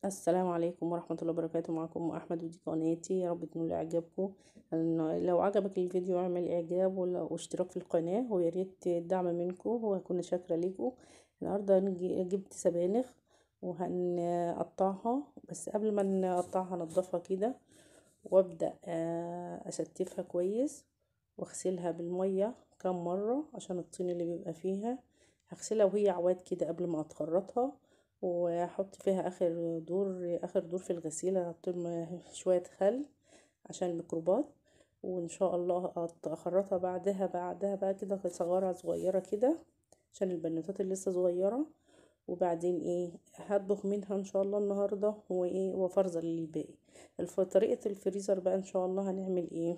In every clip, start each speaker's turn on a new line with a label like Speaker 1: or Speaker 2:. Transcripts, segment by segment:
Speaker 1: السلام عليكم ورحمة الله وبركاته معكم أحمد ودي قناتي يا رب تنول إعجابكم لو عجبك الفيديو اعمل إعجاب واشتراك في القناة ويا ريت الدعم منكم وهكون شاكرة ليكم النهاردة جبت سبانخ وهنقطعها بس قبل ما نقطعها نضفها كده وابدأ أشتفها كويس واغسلها بالمية كام مرة عشان الطين اللي بيبقى فيها هغسلها وهي عواد كده قبل ما اتخرطها واحط فيها اخر دور اخر دور في الغسيل احط شويه خل عشان الميكروبات وان شاء الله اخرطها بعدها بعدها بقى كده صغيره صغيره كده عشان البنوتات اللي لسه صغيره وبعدين ايه هطبخ منها ان شاء الله النهارده وايه وفرزه للباقي طريقه الفريزر بقى ان شاء الله هنعمل ايه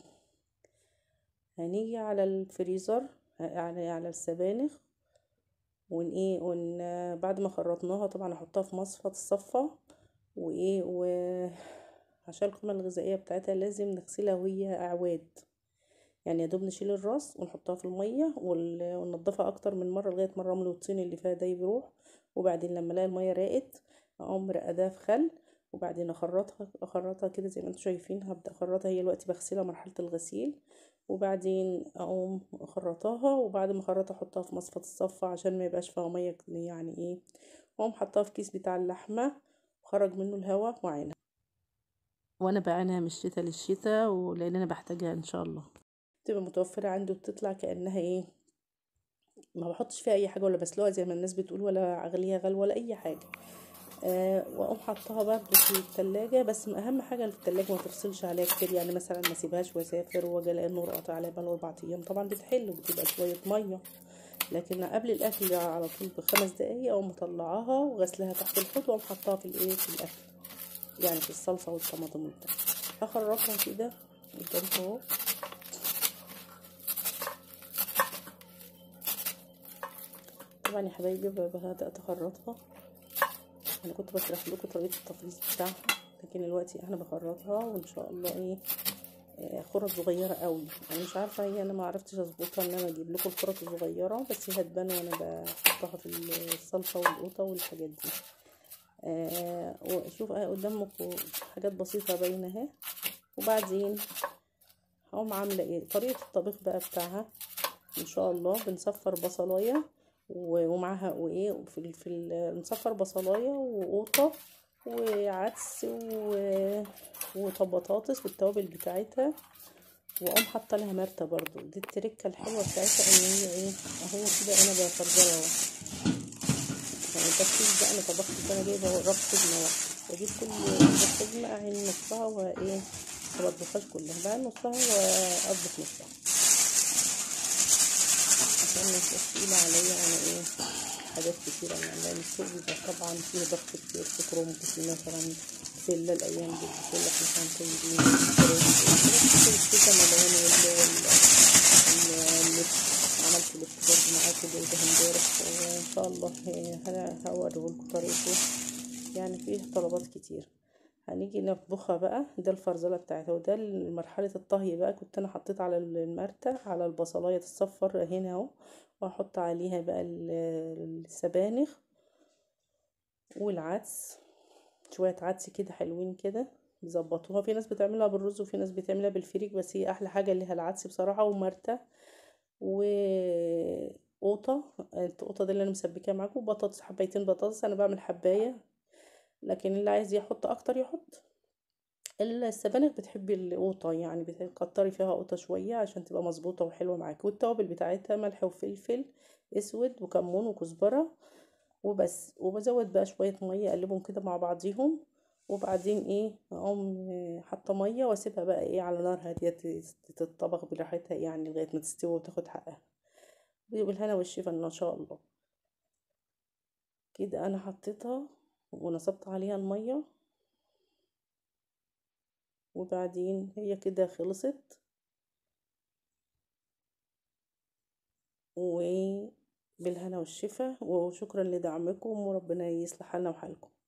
Speaker 1: هنيجي على الفريزر يعني على السبانخ ون ايه ون بعد ما خرطناها طبعا احطها في مصفى تصفى وايه و عشان القيمة الغذائية بتاعتها لازم نغسلها وهي اعواد يعني يا دوب نشيل الراس ونحطها في المية وننضفها اكتر من مرة لغاية ما الرمل والطين اللي فيها ده يروح وبعدين لما الاقي المية راقت اقوم رقدها في خل وبعدين اخرطها اخرطها كده زي ما انتم شايفين هبدا اخرطها هي دلوقتي بغسلها مرحله الغسيل وبعدين اقوم اخرطاها وبعد ما اخرطها احطها في مصفى الصفة عشان ما يبقاش فيها ميه يعني ايه واقوم حطها في كيس بتاع اللحمه وخرج منه الهواء وعينها وانا بعينها من الشتا للشتا ولان انا بحتاجها ان شاء الله تبقى متوفره عندي وبتطلع كانها ايه ما بحطش فيها اي حاجه ولا بسلقها زي ما الناس بتقول ولا اغليها غل ولا اي حاجه أه واقوم حطها برضه في التلاجة بس اهم حاجه في التلاجة ما تفصلش عليها كتير يعني مثلا ما اسيبهاش واسافر واجي الاقي النور قاطع عليها بقى اربع ايام طبعا بتحل وبتبقى شويه ميه لكن قبل الاكل على طول بخمس دقايق اقوم مطلعاها وغسلها تحت الحوض واقوم حطها في الايه في الاكل يعني في الصلصه والطماطم وبتاع هخرجها كده قدامكم اهو طبعا يا حبايبي بدات اخرطها انا كنت بشرح لكم طريقه التفريز بتاعها لكن دلوقتي انا بخرطها وان شاء الله ايه خرط صغيره قوي انا مش عارفه هي انا ما عرفتش اظبطها ان انا اجيب لكم الخرط الصغيره بس هي هتبان وانا بحطها في الصلصه والقوطه والحاجات دي آه وشوف قدامكم حاجات بسيطه باينه اهي وبعدين هقوم عامله ايه طريقه الطبيخ بقى بتاعها ان شاء الله بنصفر بصلايه ومعاها وايه في في نصفر بصلايه وقوطه وعدس و... وبطاطس بالتوابل بتاعتها واقوم حاطه لها مرته برضو دي التركه الحلوه بتاعتها ان هي ايه اهو كده انا بفرجرها اهو يعني التفكير ده انا طبخت انا جايبه رب خدمه واحده بجيب كل خدمه اعين نصها وايه ما بطبخهاش كلها بعين نصها واطبخ نصها عشان ما تبقاش تقيلة عليا انا ايه حاجات كتيرة يعني السوق بيبقى طبعا فيه ضغط كتير في كرومب في مثلا بسلة الايام دي بسلة مثلا طيبين الشتا مليان واللبس عملت لبس برضه معاكم جايبه امبارح وان شاء الله هوريهولكوا طريقته يعني فيه طلبات كتير هنيجي نطبخها بقى ده الفرزله بتاعتها وده مرحله الطهي بقى كنت انا حطيت على المرتة على البصلايه تصفر هنا اهو واحط عليها بقى السبانخ والعدس شويه عدس كده حلوين كده بيظبطوها في ناس بتعملها بالرز وفي ناس بتعملها بالفريك بس هي احلى حاجه ليها العدس بصراحه ومرتة وقوطه القوطه دي اللي انا مسبكاها معاكم وبطاطس حبايتين بطاطس انا بعمل حبايه لكن اللي عايز يحط اكتر يحط السبانخ بتحبي القوطه يعني بتكتري فيها قوطه شويه عشان تبقى مظبوطه وحلوه معاكي والتوابل بتاعتها ملح وفلفل اسود وكمون وكزبره وبس وبزود بقى شويه ميه اقلبهم كده مع بعضيهم وبعدين ايه اقوم حاطه ميه واسيبها بقى ايه على نار هاديه تتطبخ براحتها يعني لغايه ما تستوي وتاخد حقها بالهنا والشفا ان شاء الله كده انا حطيتها ونصبت عليها المية وبعدين هي كده خلصت وبالهنا والشفا وشكرا لدعمكم وربنا يصلح حالنا وحالكم